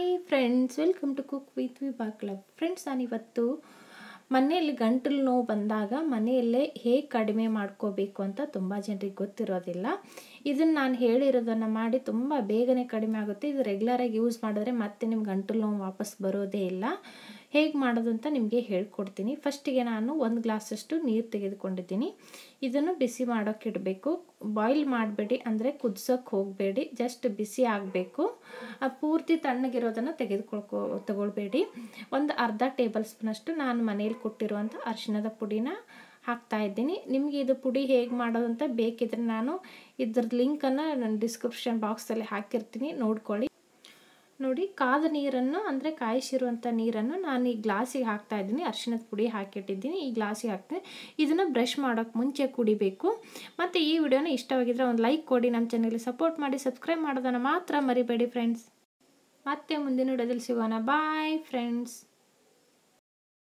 hi friends welcome to cook with Vibha club friends ನಾನಿವತ್ತು ಮನೆಯಲ್ಲಿ ಗಂಟಲು ನೋವು ಬಂದಾಗ ಮನೆಯಲ್ಲೇ ಹೇಗೆ ಕಡಿಮೆ ಮಾಡ್ಕೋಬೇಕು ಅಂತ ತುಂಬ ಜನರಿಗೆ ಗೊತ್ತಿರೋದಿಲ್ಲ ಇದನ್ನು ನಾನು ಹೇಳಿರೋದನ್ನು ಮಾಡಿ ತುಂಬ ಬೇಗನೆ ಕಡಿಮೆ ಆಗುತ್ತೆ ಇದು ರೆಗ್ಯುಲರಾಗಿ ಯೂಸ್ ಮಾಡಿದ್ರೆ ಮತ್ತೆ ನಿಮ್ಮ ಗಂಟಲು ನೋವು ವಾಪಸ್ ಬರೋದೇ ಇಲ್ಲ ಹೇಗೆ ಮಾಡೋದು ಅಂತ ನಿಮಗೆ ಹೇಳ್ಕೊಡ್ತೀನಿ ಫಸ್ಟಿಗೆ ನಾನು ಒಂದು ಗ್ಲಾಸಷ್ಟು ನೀರು ತೆಗೆದುಕೊಂಡಿದ್ದೀನಿ ಇದನ್ನು ಬಿಸಿ ಮಾಡೋಕ್ಕೆ ಇಡಬೇಕು ಬಾಯ್ಲ್ ಮಾಡಬೇಡಿ ಅಂದರೆ ಕುದಿಸೋಕ್ಕೆ ಹೋಗಬೇಡಿ ಜಸ್ಟ್ ಬಿಸಿ ಆಗಬೇಕು ಪೂರ್ತಿ ತಣ್ಣಗಿರೋದನ್ನು ತೆಗೆದುಕೊಳ್ಕೊ ತಗೊಳ್ಬೇಡಿ ಒಂದು ಅರ್ಧ ಟೇಬಲ್ ಸ್ಪೂನಷ್ಟು ನಾನು ಮನೇಲಿ ಕೊಟ್ಟಿರುವಂಥ ಅರಿಶಿಣದ ಪುಡಿನ ಹಾಕ್ತಾ ಇದ್ದೀನಿ ನಿಮಗೆ ಇದು ಪುಡಿ ಹೇಗೆ ಮಾಡೋದು ಅಂತ ಬೇಕಿದ್ರೆ ನಾನು ಇದ್ರದ್ದು ಲಿಂಕನ್ನು ನಾನು ಡಿಸ್ಕ್ರಿಪ್ಷನ್ ಬಾಕ್ಸಲ್ಲಿ ಹಾಕಿರ್ತೀನಿ ನೋಡ್ಕೊಳ್ಳಿ ನೋಡಿ ಕಾದ ನೀರನ್ನು ಅಂದರೆ ಕಾಯಿಸಿರುವಂಥ ನೀರನ್ನು ನಾನು ಈ ಗ್ಲಾಸಿಗೆ ಹಾಕ್ತಾ ಇದ್ದೀನಿ ಅರಿಶಿಣದ ಪುಡಿ ಹಾಕಿಟ್ಟಿದ್ದೀನಿ ಈ ಗ್ಲಾಸಿಗೆ ಹಾಕ್ತೀನಿ ಇದನ್ನು ಬ್ರಷ್ ಮಾಡೋಕ್ಕೆ ಮುಂಚೆ ಕುಡಿಬೇಕು ಮತ್ತು ಈ ವಿಡಿಯೋನ ಇಷ್ಟವಾಗಿದ್ದರೆ ಒಂದು ಲೈಕ್ ಕೊಡಿ ನಮ್ಮ ಚಾನಲ್ಗೆ ಸಪೋರ್ಟ್ ಮಾಡಿ ಸಬ್ಸ್ಕ್ರೈಬ್ ಮಾಡೋದನ್ನು ಮಾತ್ರ ಮರಿಬೇಡಿ ಫ್ರೆಂಡ್ಸ್ ಮತ್ತೆ ಮುಂದಿನ ವಿಡಿಯೋದಲ್ಲಿ ಸಿಗೋಣ ಬಾಯ್ ಫ್ರೆಂಡ್ಸ್